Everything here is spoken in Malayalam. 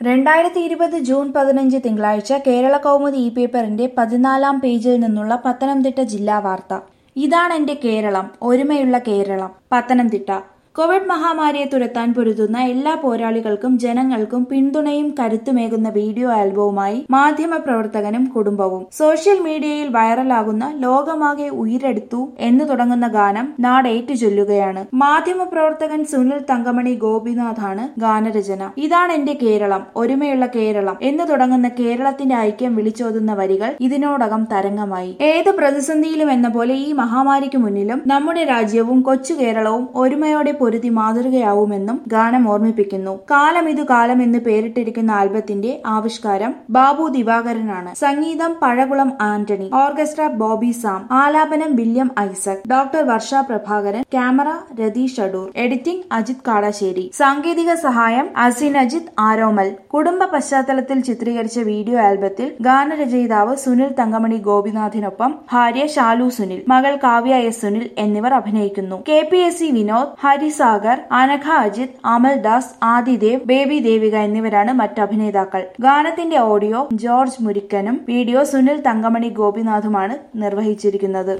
രണ്ടായിരത്തി ഇരുപത് ജൂൺ പതിനഞ്ച് തിങ്കളാഴ്ച കേരള കൗമുദി ഇ പേപ്പറിന്റെ പതിനാലാം പേജിൽ നിന്നുള്ള പത്തനംതിട്ട ജില്ലാ വാർത്ത ഇതാണ് എന്റെ കേരളം ഒരുമയുള്ള കേരളം പത്തനംതിട്ട കോവിഡ് മഹാമാരിയെ തുരത്താൻ പൊരുതുന്ന എല്ലാ പോരാളികൾക്കും ജനങ്ങൾക്കും പിന്തുണയും കരുത്തുമേകുന്ന വീഡിയോ ആൽബവുമായി മാധ്യമ പ്രവർത്തകനും കുടുംബവും സോഷ്യൽ മീഡിയയിൽ വൈറലാകുന്ന ലോകമാകെ ഉയരെടുത്തു എന്ന് തുടങ്ങുന്ന ഗാനം നാടേറ്റു ചൊല്ലുകയാണ് മാധ്യമ പ്രവർത്തകൻ സുനിൽ തങ്കമണി ഗോപിനാഥാണ് ഗാനരചന ഇതാണ് എന്റെ കേരളം ഒരുമയുള്ള കേരളം എന്ന് തുടങ്ങുന്ന കേരളത്തിന്റെ ഐക്യം വിളിച്ചോതുന്ന വരികൾ ഇതിനോടകം തരംഗമായി ഏത് പ്രതിസന്ധിയിലും എന്ന പോലെ ഈ മഹാമാരിക്ക് മുന്നിലും നമ്മുടെ രാജ്യവും കൊച്ചു കേരളവും ഒരുമയോടെ പൊരുതി മാതൃകയാവുമെന്നും ഗാനം ഓർമ്മിപ്പിക്കുന്നു കാലം ഇതു കാലം എന്ന് പേരിട്ടിരിക്കുന്ന ആൽബത്തിന്റെ ആവിഷ്കാരം ബാബു ദിവാകരനാണ് സംഗീതം Pazhakulam Antony orchestra Bobby Sam ആലാപനം William Isaac doctor Varsha Prabhakaran camera Ratheesh Adoor editing Ajith Kadassery സാങ്കേതിക സഹായം അസിൻ അജിത് ആരോമൽ കുടുംബ പശ്ചാത്തലത്തിൽ ചിത്രീകരിച്ച വീഡിയോ ആൽബത്തിൽ ഗാനരചയിതാവ് സുനിൽ തങ്കമണി ഗോപിനാഥിനൊപ്പം ഭാര്യ ഷാലു സുനിൽ മകൾ കാവ്യ എസ് സുനിൽ എന്നിവർ അഭിനയിക്കുന്നു K P S C Vinod Harisagar Anagha Ajith Amal Das Adidev baby Devika എന്നിവരാണ് മറ്റ് അഭിനേതാക്കൾ ഗാനത്തിന്റെ ഓഡിയോ ജോർജ് മുരിക്കനും വീഡിയോ സുനിൽ തങ്കമണി ഗോപിനാഥുമാണ് നിർവഹിച്ചിരിക്കുന്നത്